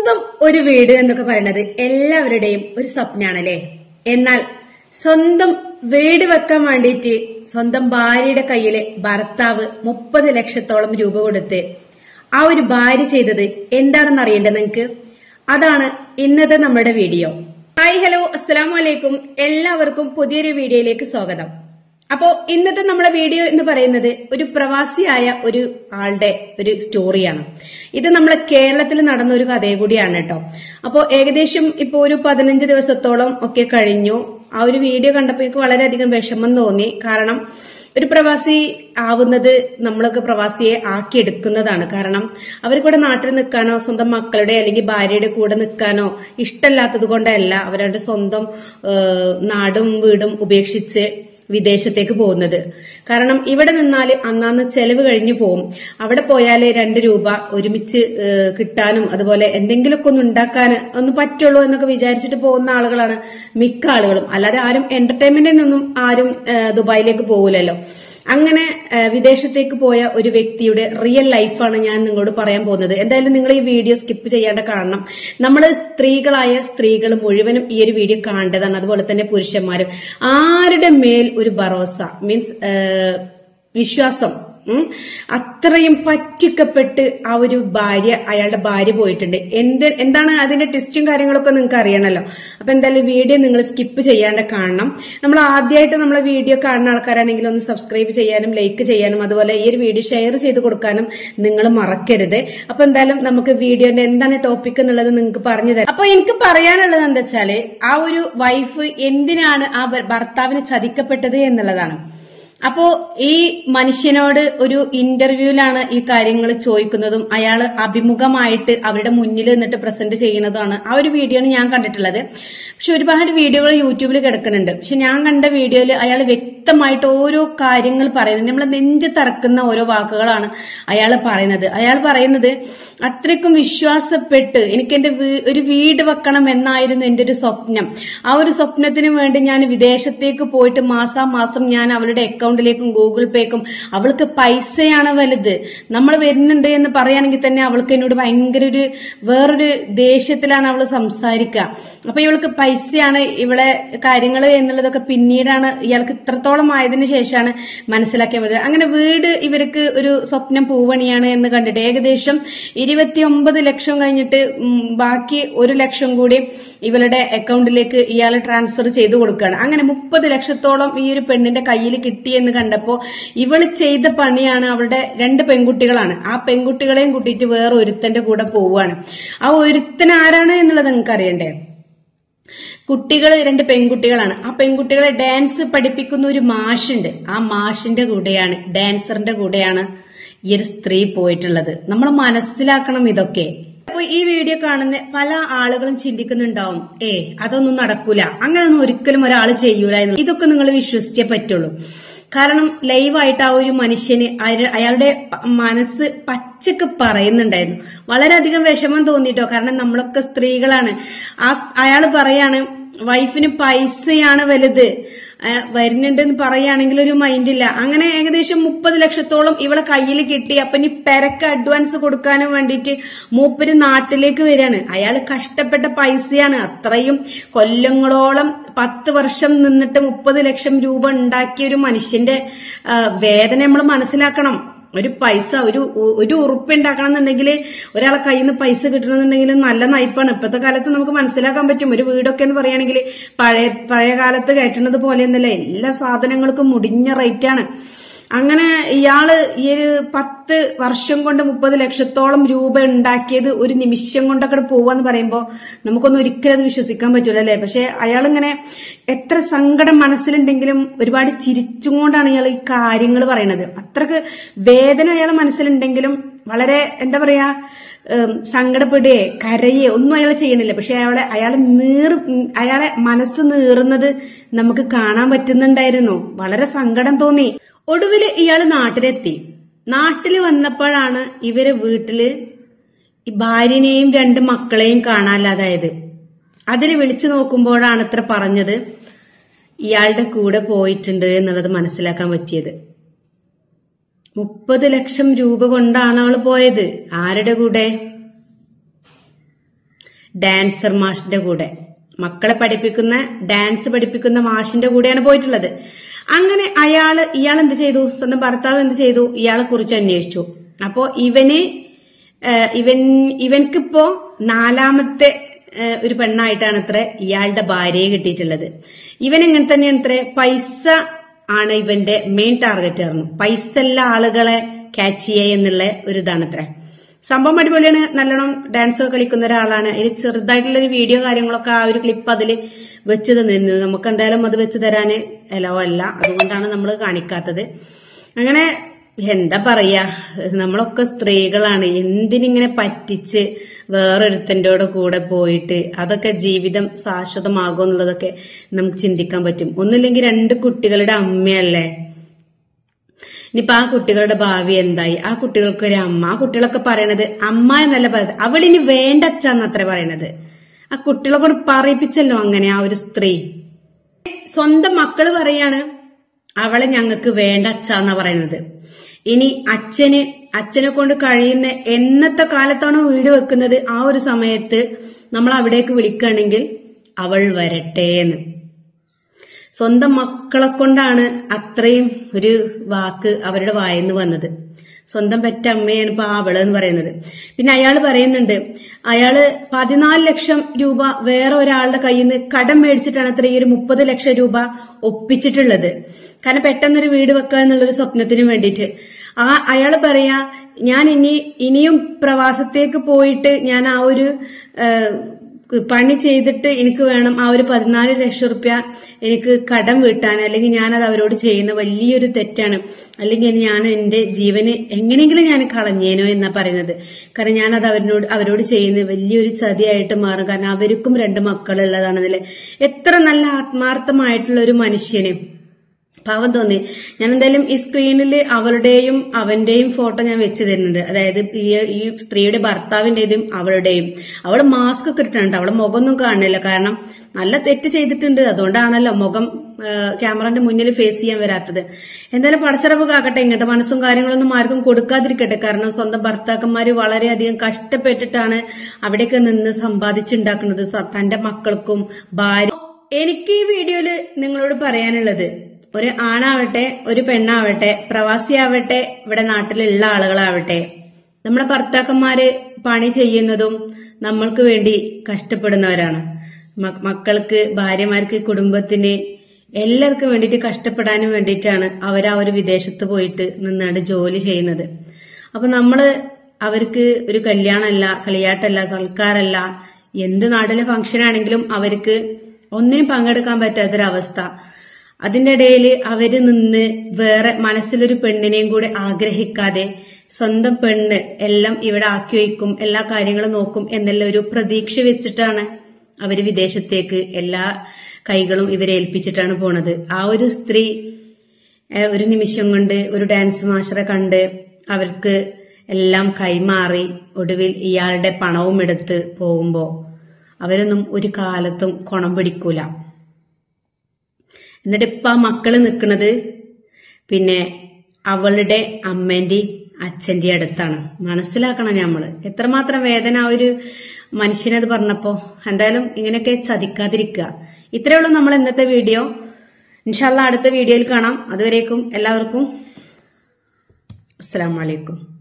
സ്വന്തം ഒരു വീട് എന്നൊക്കെ പറയുന്നത് എല്ലാവരുടെയും ഒരു സ്വപ്നാണല്ലേ എന്നാൽ സ്വന്തം വീട് വെക്കാൻ വേണ്ടിയിട്ട് സ്വന്തം ഭാര്യയുടെ കയ്യില് ഭർത്താവ് മുപ്പത് ലക്ഷത്തോളം രൂപ കൊടുത്ത് ആ ഒരു ഭാര്യ ചെയ്തത് എന്താണെന്ന് അറിയേണ്ടത് നിങ്ങൾക്ക് അതാണ് ഇന്നത്തെ നമ്മുടെ വീഡിയോ ഹായ് ഹലോ അസ്സലാം വലൈക്കും എല്ലാവർക്കും പുതിയൊരു വീഡിയോയിലേക്ക് സ്വാഗതം അപ്പോ ഇന്നത്തെ നമ്മുടെ വീഡിയോ എന്ന് പറയുന്നത് ഒരു പ്രവാസിയായ ഒരു ആളുടെ ഒരു സ്റ്റോറിയാണ് ഇത് നമ്മളെ കേരളത്തിൽ നടന്ന ഒരു കഥയും കൂടിയാണ് കേട്ടോ അപ്പോ ഏകദേശം ഇപ്പോ ഒരു പതിനഞ്ച് ദിവസത്തോളം ഒക്കെ കഴിഞ്ഞു ആ ഒരു വീഡിയോ കണ്ടപ്പോൾ എനിക്ക് വളരെയധികം വിഷമം തോന്നി കാരണം ഒരു പ്രവാസി ആവുന്നത് നമ്മളൊക്കെ പ്രവാസിയെ ആക്കിയെടുക്കുന്നതാണ് കാരണം അവർക്കൂടെ നാട്ടിൽ നിൽക്കാനോ സ്വന്തം മക്കളുടെ അല്ലെങ്കിൽ ഭാര്യയുടെ കൂടെ നിൽക്കാനോ ഇഷ്ടമല്ലാത്തത് കൊണ്ടല്ല അവരുടെ സ്വന്തം ഏഹ്, നാടും വീടും ഉപേക്ഷിച്ച് വിദേശത്തേക്ക് പോകുന്നത് കാരണം ഇവിടെ നിന്നാൽ അന്നാന്ന് ചെലവ് കഴിഞ്ഞു പോകും അവിടെ പോയാലേ രണ്ട് രൂപ ഒരുമിച്ച് ഏഹ്, കിട്ടാനും അതുപോലെ എന്തെങ്കിലുമൊക്കെ ഒന്ന് ഉണ്ടാക്കാൻ ഒന്ന് പറ്റുള്ളൂ എന്നൊക്കെ വിചാരിച്ചിട്ട് പോകുന്ന ആളുകളാണ് മിക്ക ആളുകളും അല്ലാതെ ആരും എന്റർടൈൻമെന്റിനൊന്നും ആരും ഏഹ്, ദുബായിലേക്ക് പോകില്ലല്ലോ അങ്ങനെ ഏഹ്, വിദേശത്തേക്ക് പോയ ഒരു വ്യക്തിയുടെ റിയൽ ലൈഫാണ് ഞാൻ നിങ്ങളോട് പറയാൻ പോകുന്നത് എന്തായാലും നിങ്ങൾ ഈ വീഡിയോ സ്കിപ്പ് ചെയ്യാണ്ട് കാണണം നമ്മൾ സ്ത്രീകളായ സ്ത്രീകൾ മുഴുവനും ഈ ഒരു വീഡിയോ കാണേണ്ടതാണ് അതുപോലെ തന്നെ പുരുഷന്മാരും ആരുടെ മേൽ ഒരു ഭറോസ മീൻസ് വിശ്വാസം ഉം, അത്രയും പറ്റിക്കപ്പെട്ട് ആ ഒരു ഭാര്യ അയാളുടെ ഭാര്യ പോയിട്ടുണ്ട് എന്ത് എന്താണ് അതിന്റെ ട്വിസ്റ്റും കാര്യങ്ങളൊക്കെ നിങ്ങൾക്ക് അറിയണമല്ലോ അപ്പൊ എന്തായാലും വീഡിയോ നിങ്ങൾ സ്കിപ്പ് ചെയ്യാണ്ട് കാണണം നമ്മൾ ആദ്യമായിട്ട് നമ്മളെ വീഡിയോ കാണുന്ന ആൾക്കാരാണെങ്കിൽ ഒന്ന് സബ്സ്ക്രൈബ് ചെയ്യാനും ലൈക്ക് ചെയ്യാനും അതുപോലെ ഈ ഒരു വീഡിയോ ഷെയർ ചെയ്ത് കൊടുക്കാനും നിങ്ങൾ മറക്കരുത് അപ്പൊ എന്തായാലും നമുക്ക് വീഡിയോന്റെ എന്താണ് ടോപ്പിക് എന്നുള്ളത് നിങ്ങൾക്ക് പറഞ്ഞു തരാം അപ്പൊ എനിക്ക് പറയാനുള്ളത് എന്താ വെച്ചാല് ആ ഒരു വൈഫ് എന്തിനാണ് ആ ഭ- ഭർത്താവിന് ചതിക്കപ്പെട്ടത് എന്നുള്ളതാണ് അപ്പോ ഈ മനുഷ്യനോട് ഒരു ഇന്റർവ്യൂവിലാണ് ഈ കാര്യങ്ങൾ ചോദിക്കുന്നതും അയാൾ അഭിമുഖമായിട്ട് അവരുടെ മുന്നിൽ നിന്നിട്ട് പ്രസന്റ് ചെയ്യുന്നതാണ് ആ ഒരു വീഡിയോ ആണ് ഞാൻ കണ്ടിട്ടുള്ളത് പക്ഷെ ഒരുപാട് വീഡിയോകൾ യൂട്യൂബിൽ കിടക്കുന്നുണ്ട് പക്ഷെ ഞാൻ കണ്ട വീഡിയോയിൽ അയാൾ വ്യക്തമായിട്ട് ഓരോ കാര്യങ്ങൾ പറയുന്നത് നമ്മളെ നെഞ്ച് തറക്കുന്ന ഓരോ വാക്കുകളാണ് അയാൾ പറയുന്നത് അയാൾ പറയുന്നത് അത്രയ്ക്കും വിശ്വാസപ്പെട്ട് എനിക്ക് എന്റെ വീ- ഒരു വീട് വെക്കണം എന്നായിരുന്നു എന്റെ ഒരു സ്വപ്നം ആ ഒരു സ്വപ്നത്തിന് വേണ്ടി ഞാൻ വിദേശത്തേക്ക് പോയിട്ട് മാസാമാസം ഞാൻ അവളുടെ അക്കൗണ്ടിലേക്കും ഗൂഗിൾ പേക്കും അവൾക്ക് പൈസയാണ് വലുത് നമ്മൾ വരുന്നുണ്ട് എന്ന് പറയുകയാണെങ്കിൽ തന്നെ അവൾക്ക് എന്നോട് ഭയങ്കര ഒരു വേറൊരു ദേഷ്യത്തിലാണ് അവൾ സംസാരിക്കുക അപ്പൊ ഇവൾക്ക് പൈസയാണ് ഇവളെ കാര്യങ്ങൾ എന്നുള്ളതൊക്കെ പിന്നീടാണ് ഇയാൾക്ക് ഇത്രത്തോളം ആയതിനു ശേഷമാണ് മനസ്സിലാക്കിയത് അങ്ങനെ വീട് ഇവർക്ക് ഒരു സ്വപ്നം പൂവണിയാണ് എന്ന് കണ്ടിട്ട് ഏകദേശം ഇരുപത്തി ഒമ്പത് ലക്ഷം കഴിഞ്ഞിട്ട് ഉം, ബാക്കി ഒരു ലക്ഷം കൂടി ഇവളുടെ അക്കൗണ്ടിലേക്ക് ഇയാൾ ട്രാൻസ്ഫർ ചെയ്തു കൊടുക്കുകയാണ് അങ്ങനെ മുപ്പത് ലക്ഷത്തോളം ഈ ഒരു പെണ്ണിന്റെ കയ്യിൽ കിട്ടിയെന്ന് കണ്ടപ്പോ ഇവള് ചെയ്ത പണിയാണ് അവളുടെ രണ്ട് പെൺകുട്ടികളാണ് ആ പെൺകുട്ടികളെയും കൂട്ടിയിട്ട് വേറെ ഒരുത്തന്റെ കൂടെ പോവുകയാണ് ആ ഒരുത്തൻ ആരാണ് എന്നുള്ളത് നിങ്ങൾക്ക് അറിയണ്ടേ കുട്ടികൾ രണ്ട് പെൺകുട്ടികളാണ് ആ പെൺകുട്ടികളെ ഡാൻസ് പഠിപ്പിക്കുന്ന ഒരു മാഷുണ്ട് ആ മാഷിന്റെ കൂടെയാണ് ഡാൻസറിന്റെ കൂടെയാണ് ഈ ഒരു സ്ത്രീ പോയിട്ടുള്ളത് നമ്മൾ മനസ്സിലാക്കണം ഇതൊക്കെ അപ്പൊ ഈ വീഡിയോ കാണുന്ന പല ആളുകളും ചിന്തിക്കുന്നുണ്ടാവും ഏ അതൊന്നും നടക്കൂല അങ്ങനെയൊന്നും ഒരിക്കലും ഒരാൾ ചെയ്യൂല എന്ന് ഇതൊക്കെ നിങ്ങൾ വിശ്വസിച്ചേ പറ്റുള്ളൂ കാരണം ലൈവായിട്ട് ആ ഒരു മനുഷ്യന് അയ- അയാളുടെ പ- മനസ്സ് പച്ചക്ക് പറയുന്നുണ്ടായിരുന്നു വളരെയധികം വിഷമം തോന്നിട്ടോ കാരണം നമ്മളൊക്കെ സ്ത്രീകളാണ് ആ അയാൾ പറയാണ് വൈഫിന് പൈസയാണ് വലുത് ആ, വരുന്നുണ്ടെന്ന് പറയുകയാണെങ്കിൽ ഒരു മൈൻഡില്ല അങ്ങനെ ഏകദേശം മുപ്പത് ലക്ഷത്തോളം ഇവളെ കയ്യിൽ കിട്ടി അപ്പൊ ഇനി പെരക്ക് അഡ്വാൻസ് കൊടുക്കാനും വേണ്ടിയിട്ട് മൂപ്പര് നാട്ടിലേക്ക് വരികയാണ് അയാൾ കഷ്ടപ്പെട്ട പൈസയാണ് അത്രയും കൊല്ലങ്ങളോളം പത്ത് വർഷം നിന്നിട്ട് മുപ്പത് ലക്ഷം രൂപ ഉണ്ടാക്കിയ ഒരു മനുഷ്യന്റെ ആ, വേദന നമ്മൾ മനസ്സിലാക്കണം ഒരു പൈസ ഒരു ഒരു ഉറുപ്പ് ഉണ്ടാക്കണം എന്നുണ്ടെങ്കിൽ ഒരാളെ കയ്യിൽ നിന്ന് പൈസ കിട്ടണമെന്നുണ്ടെങ്കിൽ നല്ല നയിപ്പാണ് ഇപ്പോഴത്തെ കാലത്ത് നമുക്ക് മനസ്സിലാക്കാൻ പറ്റും ഒരു വീടൊക്കെ എന്ന് പറയുകയാണെങ്കിൽ പഴയ പഴയ കാലത്ത് കയറ്റുന്നത് പോലെയൊന്നല്ല എല്ലാ സാധനങ്ങൾക്കും മുടിഞ്ഞ റേറ്റാണ് അങ്ങനെ ഇയാള് ഈ ഒരു പത്ത് വർഷം കൊണ്ട് മുപ്പത് ലക്ഷത്തോളം രൂപ ഉണ്ടാക്കിയത് ഒരു നിമിഷം കൊണ്ടൊക്കെ പോവാന്ന് പറയുമ്പോൾ നമുക്കൊന്നും ഒരിക്കലും അത് വിശ്വസിക്കാൻ പറ്റൂല അല്ലെ പക്ഷെ അയാളിങ്ങനെ എത്ര സങ്കടം മനസ്സിലുണ്ടെങ്കിലും ഒരുപാട് ചിരിച്ചും കൊണ്ടാണ് ഇയാൾ ഈ കാര്യങ്ങൾ പറയണത് അത്രക്ക് വേദന അയാൾ മനസ്സിലുണ്ടെങ്കിലും വളരെ എന്താ പറയാ ഉം, സങ്കടപ്പെടുകയെ കരയെ ഒന്നും അയാൾ ചെയ്യണില്ല പക്ഷെ അയാളെ അയാളെ നീർ ഉം, അയാളെ മനസ്സ് നീറുന്നത് നമുക്ക് കാണാൻ പറ്റുന്നുണ്ടായിരുന്നു വളരെ സങ്കടം തോന്നി ഒടുവില് ഇയാള് നാട്ടിലെത്തി നാട്ടില് വന്നപ്പോഴാണ് ഇവരെ വീട്ടില് ഈ ഭാര്യനെയും രണ്ട് മക്കളെയും കാണാനില്ലാതായത് അതിൽ വിളിച്ചു നോക്കുമ്പോഴാണ് ഇത്ര പറഞ്ഞത് ഇയാളുടെ കൂടെ പോയിട്ടുണ്ട് എന്നുള്ളത് മനസ്സിലാക്കാൻ പറ്റിയത് മുപ്പത് ലക്ഷം രൂപ കൊണ്ടാണ് അവൾ പോയത് ആരുടെ കൂടെ ഡാൻസർ മാഷിന്റെ കൂടെ മക്കളെ പഠിപ്പിക്കുന്ന ഡാൻസ് പഠിപ്പിക്കുന്ന മാഷിന്റെ കൂടെയാണ് പോയിട്ടുള്ളത് അങ്ങനെ അയാള് ഇയാൾ എന്ത് ചെയ്തു സ്വന്തം ഭർത്താവ് എന്ത് ചെയ്തു ഇയാളെ കുറിച്ച് അന്വേഷിച്ചു അപ്പോ ഇവന് ഏഹ്, ഇവൻ ഇവൻക്കിപ്പോ നാലാമത്തെ ഏഹ്, ഒരു പെണ്ണായിട്ടാണ് അത്ര ഇയാളുടെ ഭാര്യയെ കിട്ടിയിട്ടുള്ളത് ഇവൻ എങ്ങനെ തന്നെയാണ് അത്ര പൈസ ആണ് ഇവന്റെ മെയിൻ ടാർഗറ്റ് ആയിരുന്നു പൈസ ഉള്ള ആളുകളെ ക്യാച്ച് ചെയ്യുക എന്നുള്ള ഒരു ഇതാണ് അത്ര സംഭവം അടിപൊളിയാണ് നല്ലോണം ഡാൻസ് ഒക്കെ കളിക്കുന്ന ഒരാളാണ് അതിൽ ചെറുതായിട്ടുള്ള ഒരു വീഡിയോ കാര്യങ്ങളൊക്കെ ആ ഒരു ക്ലിപ്പ് അതിൽ വെച്ച് തന്നിരുന്നു നമുക്ക് എന്തായാലും അത് വെച്ച് തരാന് എലോ അല്ല അതുകൊണ്ടാണ് നമ്മൾ കാണിക്കാത്തത് അങ്ങനെ എന്താ പറയാ നമ്മളൊക്കെ സ്ത്രീകളാണ് എന്തിനിങ്ങനെ പറ്റിച്ച് വേറൊരുത്തൻ്റെ കൂടെ പോയിട്ട് അതൊക്കെ ജീവിതം ശാശ്വതമാകും എന്നുള്ളതൊക്കെ നമുക്ക് ചിന്തിക്കാൻ പറ്റും ഒന്നുമില്ലെങ്കിൽ രണ്ട് കുട്ടികളുടെ അമ്മയല്ലേ ഇനിയിപ്പോ ആ കുട്ടികളുടെ ഭാവി എന്തായി ആ കുട്ടികൾക്ക് ഒരു അമ്മ ആ കുട്ടികളൊക്കെ പറയണത് അമ്മ എന്നല്ല പറയുന്നത് അവളിനി വേണ്ട അച്ഛന്നത്ര പറയണത് ആ കുട്ടികളെ കൊണ്ട് പറയിപ്പിച്ചല്ലോ അങ്ങനെ ആ ഒരു സ്ത്രീ സ്വന്തം മക്കള് പറയാണ് അവളെ ഞങ്ങൾക്ക് വേണ്ട അച്ഛന്നാ പറയുന്നത് ഇനി അച്ഛന് അച്ഛനെ കൊണ്ട് കഴിയുന്ന എന്നത്തെ കാലത്താണോ വീട് വെക്കുന്നത് ആ ഒരു സമയത്ത് നമ്മൾ അവിടേക്ക് വിളിക്കുകയാണെങ്കിൽ അവൾ വരട്ടെ എന്ന് സ്വന്തം മക്കളെ കൊണ്ടാണ് അത്രയും ഒരു വാക്ക് അവരുടെ വായെന്ന് വന്നത് സ്വന്തം പെറ്റ അമ്മയാണ് ഇപ്പൊ ആ അവള് എന്ന് പറയുന്നത് പിന്നെ അയാൾ പറയുന്നുണ്ട് അയാള് പതിനാല് ലക്ഷം രൂപ വേറെ ഒരാളുടെ കയ്യിൽ നിന്ന് കടം മേടിച്ചിട്ടാണ് അത്ര ഈ ഒരു മുപ്പത് ലക്ഷം രൂപ ഒപ്പിച്ചിട്ടുള്ളത് കാരണം പെട്ടെന്നൊരു വീട് വെക്കുക എന്നുള്ളൊരു സ്വപ്നത്തിന് വേണ്ടിയിട്ട് ആ അയാൾ പറയാ ഞാൻ ഇനി ഇനിയും പ്രവാസത്തേക്ക് പോയിട്ട് ഞാൻ ആ ഒരു ഏഹ്, പണി ചെയ്തിട്ട് എനിക്ക് വേണം ആ ഒരു പതിനാല് ലക്ഷം റുപ്യ എനിക്ക് കടം വീട്ടാൻ അല്ലെങ്കിൽ ഞാനത് അവരോട് ചെയ്യുന്ന വലിയൊരു തെറ്റാണ് അല്ലെങ്കിൽ ഞാൻ എന്റെ ജീവന് എങ്ങനെയെങ്കിലും ഞാൻ കളഞ്ഞേനോ എന്നാ പറയുന്നത് കാരണം ഞാനത് അവരോട് അവരോട് ചെയ്യുന്ന വലിയൊരു ചതിയായിട്ട് മാറും കാരണം അവർക്കും രണ്ട് മക്കളുള്ളതാണെന്നല്ലേ എത്ര നല്ല ആത്മാർത്ഥമായിട്ടുള്ള ഒരു മനുഷ്യന് പാവം തോന്നി ഞാൻ എന്തായാലും ഈ സ്ക്രീനിൽ അവളുടെയും അവന്റെയും ഫോട്ടോ ഞാൻ വെച്ച് തരുന്നുണ്ട് അതായത് ഈ ഈ സ്ത്രീയുടെ ഭർത്താവിന്റേതും അവളുടെയും അവള് മാസ്ക് ഒക്കെ ഇട്ടിട്ടുണ്ട് അവളെ മുഖമൊന്നും കാണില്ല കാരണം നല്ല തെറ്റ് ചെയ്തിട്ടുണ്ട് അതുകൊണ്ടാണല്ലോ മുഖം ക്യാമറന്റെ മുന്നിൽ ഫേസ് ചെയ്യാൻ വരാത്തത് എന്തായാലും പടച്ചറവ് കാക്കട്ടെ ഇങ്ങനത്തെ മനസ്സും കാര്യങ്ങളൊന്നും ആർക്കും കൊടുക്കാതിരിക്കട്ടെ കാരണം സ്വന്തം ഭർത്താക്കന്മാര് വളരെയധികം കഷ്ടപ്പെട്ടിട്ടാണ് അവിടെയൊക്കെ നിന്ന് സമ്പാദിച്ചുണ്ടാക്കുന്നത് സ- തന്റെ മക്കൾക്കും ഭാര്യ എനിക്ക് ഈ വീഡിയോയില് നിങ്ങളോട് പറയാനുള്ളത് ഒരു ആണാവട്ടെ ഒരു പെണ്ണാവട്ടെ പ്രവാസിയാവട്ടെ ഇവിടെ നാട്ടിലുള്ള ആളുകളാവട്ടെ നമ്മളെ ഭർത്താക്കന്മാര് പണി ചെയ്യുന്നതും നമ്മൾക്ക് വേണ്ടി കഷ്ടപ്പെടുന്നവരാണ് മ- മക്കൾക്ക് ഭാര്യമാർക്ക് കുടുംബത്തിന് എല്ലാവർക്കും വേണ്ടിയിട്ട് കഷ്ടപ്പെടാനും വേണ്ടിയിട്ടാണ് അവർ ആ ഒരു വിദേശത്ത് പോയിട്ട് നിന്നാണ് ജോലി ചെയ്യുന്നത് അപ്പൊ നമ്മള് അവർക്ക് ഒരു കല്യാണമല്ല കളിയാട്ടല്ല സൽക്കാരല്ല എന്ത് നാട്ടിലെ ഫംഗ്ഷൻ ആണെങ്കിലും അവർക്ക് ഒന്നിനും പങ്കെടുക്കാൻ പറ്റാത്തൊരവസ്ഥ അതിന്റെ ഇടയിൽ അവര് നിന്ന് വേറെ മനസ്സിലൊരു പെണ്ണിനെയും കൂടെ ആഗ്രഹിക്കാതെ സ്വന്തം പെണ്ണ് എല്ലാം ഇവിടെ ആക്കി വയ്ക്കും എല്ലാ കാര്യങ്ങളും നോക്കും എന്നുള്ള ഒരു പ്രതീക്ഷ വെച്ചിട്ടാണ് അവര് വിദേശത്തേക്ക് എല്ലാ കൈകളും ഇവരെ ഏൽപ്പിച്ചിട്ടാണ് പോണത് ആ ഒരു സ്ത്രീ ഏഹ്, ഒരു നിമിഷം കൊണ്ട് ഒരു ഡാൻസ് മാസ്റ്ററെ കണ്ട് അവർക്ക് എല്ലാം കൈമാറി ഒടുവിൽ ഇയാളുടെ പണവും എടുത്ത് പോകുമ്പോ അവരൊന്നും ഒരു കാലത്തും കുണം പിടിക്കൂല എന്നിട്ട് ഇപ്പൊ ആ മക്കള് നിൽക്കുന്നത് പിന്നെ അവളുടെ അമ്മേന്റെയും അച്ഛന്റെ അടുത്താണ് മനസ്സിലാക്കണം നമ്മള് എത്രമാത്രം വേദന ആ ഒരു മനുഷ്യനത് പറഞ്ഞപ്പോ എന്തായാലും ഇങ്ങനെയൊക്കെ ചതിക്കാതിരിക്കുക ഇത്രയേ ഉള്ളൂ നമ്മൾ ഇന്നത്തെ വീഡിയോ ഇൻഷാല്ല അടുത്ത വീഡിയോയിൽ കാണാം അതുവരേക്കും എല്ലാവർക്കും അസ്സലാമലൈക്കും